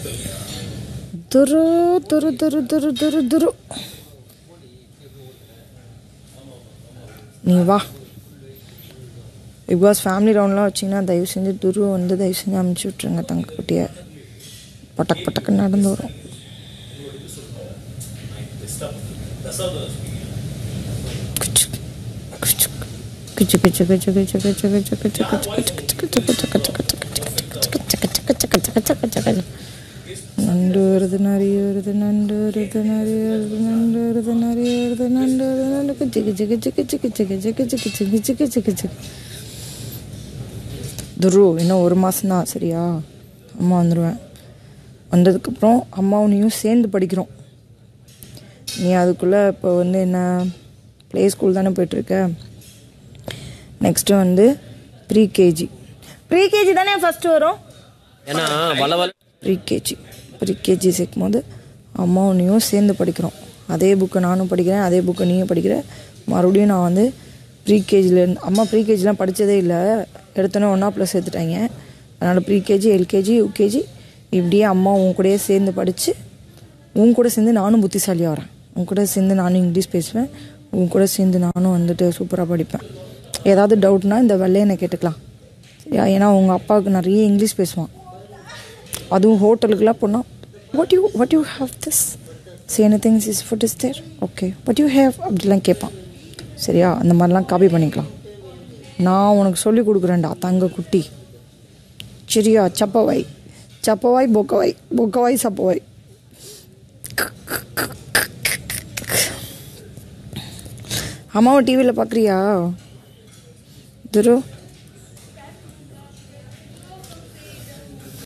துரு துரு துரு துரு துரு துரு நீ வா பிக் பாஸ் ஃபேமிலி ரவுண்ட்லாம் வச்சிங்கன்னா தயவு செஞ்சு துருவை வந்து தயவு செஞ்சு அமுச்சு விட்ருங்க தங்க குட்டியை பட்டக் பட்டக்குன்னு நடந்து வரும் கிச்சு கிச்சு கிச்சு கிச்சு கிச்சு கிச்சு கிச்சு கிச்சு கிச்சு கிச்சு கிச்சு கிச்சு கிச்சு கிச்சு கிச்சு கிச்சு கிச்சு கிச்சு நண்டு வருது நிறைய வருது நண்டு வருது நிறைய வருது நண்டு வருது நிறைய வருது நண்டு வருது நண்டு கிச்சு கிச்சு கிச்சு கிச்சு கிச்சு கிச்சு கிச்சு கிச்சு கிச்சு கிச்சு கிச்சு துரு இன்னும் ஒரு மாதம் தான் சரியா அம்மா வந்துடுவேன் வந்ததுக்கப்புறம் அம்மாவும் நீயும் சேர்ந்து படிக்கிறோம் நீ அதுக்குள்ளே இப்போ வந்து என்ன ப்ளே ஸ்கூல் தானே போயிட்டுருக்க நெக்ஸ்ட்டு வந்து ப்ரீ கேஜி ப்ரீ கேஜி தானே ஃபஸ்ட்டு வரும் ஏன்னா வள வள ப்ரீ கேஜி ப்ரீ கேஜி சேர்க்கும் போது அம்மாவும் நீயும் சேர்ந்து படிக்கிறோம் அதே புக்கை நானும் படிக்கிறேன் அதே புக்கை நீயும் படிக்கிற மறுபடியும் நான் வந்து ப்ரீ கேஜிலேருந்து அம்மா ப்ரீ கேஜிலாம் படித்ததே இல்லை எடுத்தோன்னே ஒன்றா ப்ளஸ் சேர்த்துட்டாங்க அதனால் ப்ரீ கேஜி எல்கேஜி யூகேஜி இப்படியே அம்மா உன் கூடயே சேர்ந்து படித்து உன் கூட சேர்ந்து நானும் புத்திசாலியாக வரேன் உன் கூட சேர்ந்து நானும் இங்கிலீஷ் பேசுவேன் உன் கூட சேர்ந்து நானும் வந்துட்டு சூப்பராக படிப்பேன் ஏதாவது டவுட்னா இந்த வெள்ளையனை கேட்டுக்கலாம் சரியா ஏன்னா உங்கள் அப்பாவுக்கு நிறைய இங்கிலீஷ் பேசுவான் அதுவும் ஹோட்டலுக்குலாம் போனால் what you what you have this see any things is food is there okay what you have அப்படிலாம் கேட்பான் சரியா அந்த மாதிரிலாம் காப்பி பண்ணிக்கலாம் நான் உனக்கு சொல்லி கொடுக்குறேன்டா தங்க குட்டி சரியா சப்பவாய் சப்பவாய் பொக்கவாய் பொக்கவாய் சப்பவாய் அம்மாவை டிவியில் பார்க்குறியா துரு